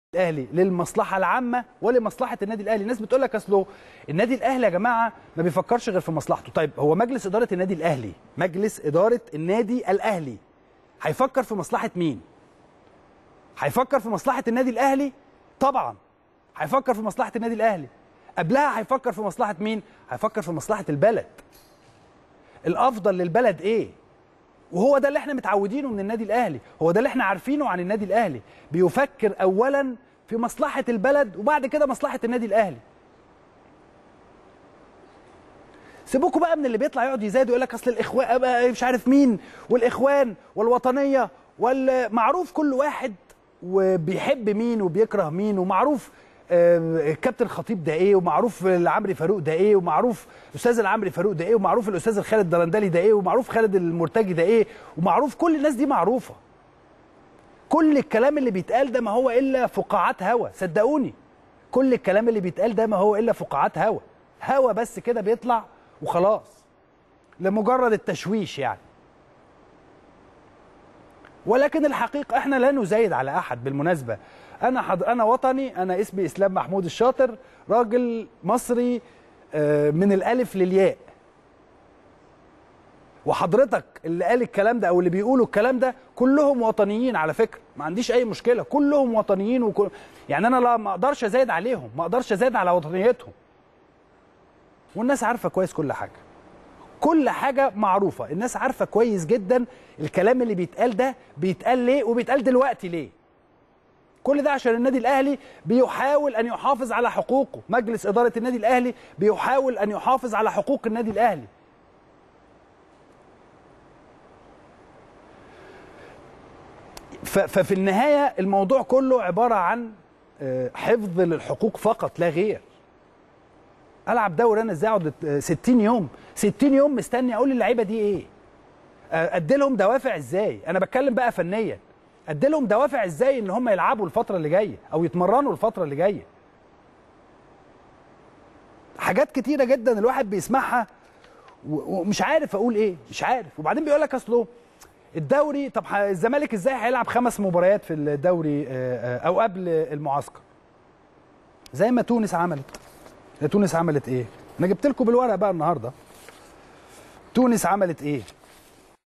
الاهلي للمصلحه العامه ولمصلحه النادي الاهلي الناس بتقول لك اصله النادي الاهلي يا جماعه ما بيفكرش غير في مصلحته طيب هو مجلس اداره النادي الاهلي مجلس اداره النادي الاهلي هيفكر في مصلحه مين هيفكر في مصلحه النادي الاهلي طبعا هيفكر في مصلحه النادي الاهلي قبلها هيفكر في مصلحه مين هيفكر في مصلحه البلد الافضل للبلد ايه وهو ده اللي احنا متعودينه من النادي الاهلي هو ده اللي احنا عارفينه عن النادي الاهلي بيفكر اولا في مصلحه البلد وبعد كده مصلحه النادي الاهلي سيبوكوا بقى من اللي بيطلع يقعد يزايد ويقول لك اصل الاخوان مش عارف مين والاخوان والوطنيه والمعروف كل واحد وبيحب مين وبيكره مين ومعروف الكابتن الخطيب ده ايه ومعروف العمري فاروق ده ايه ومعروف الاستاذ العمري فاروق ده ايه ومعروف الاستاذ الخالد درندلي ده ايه ومعروف خالد المرتجي ده ايه ومعروف كل الناس دي معروفه كل الكلام اللي بيتقال ده ما هو الا فقاعات هوا صدقوني كل الكلام اللي بيتقال ده ما هو الا فقاعات هوا هوا بس كده بيطلع وخلاص لمجرد التشويش يعني ولكن الحقيقه احنا لا نزايد على احد بالمناسبه انا حض... انا وطني انا اسمي اسلام محمود الشاطر راجل مصري من الالف للياء وحضرتك اللي قال الكلام ده او اللي بيقولوا الكلام ده كلهم وطنيين على فكره ما عنديش اي مشكله كلهم وطنيين وكل... يعني انا لا ما اقدرش ازايد عليهم ما اقدرش ازايد على وطنيتهم والناس عارفه كويس كل حاجه كل حاجه معروفه الناس عارفه كويس جدا الكلام اللي بيتقال ده بيتقال ليه وبيتقال دلوقتي ليه كل ده عشان النادي الاهلي بيحاول ان يحافظ على حقوقه مجلس اداره النادي الاهلي بيحاول ان يحافظ على حقوق النادي الاهلي ففي النهايه الموضوع كله عباره عن حفظ للحقوق فقط لا غير العب دوري انا ازاي اقعد 60 يوم 60 يوم مستني اقول للعيبه دي ايه ادي لهم دوافع ازاي انا بتكلم بقى فنيا ادي لهم دوافع ازاي ان هم يلعبوا الفتره اللي جايه او يتمرنوا الفتره اللي جايه حاجات كتيره جدا الواحد بيسمعها ومش عارف اقول ايه مش عارف وبعدين بيقول لك اصله الدوري طب الزمالك ازاي هيلعب خمس مباريات في الدوري او قبل المعسكر زي ما تونس عملت تونس عملت ايه انا جبت لكم بالورق بقى النهارده تونس عملت ايه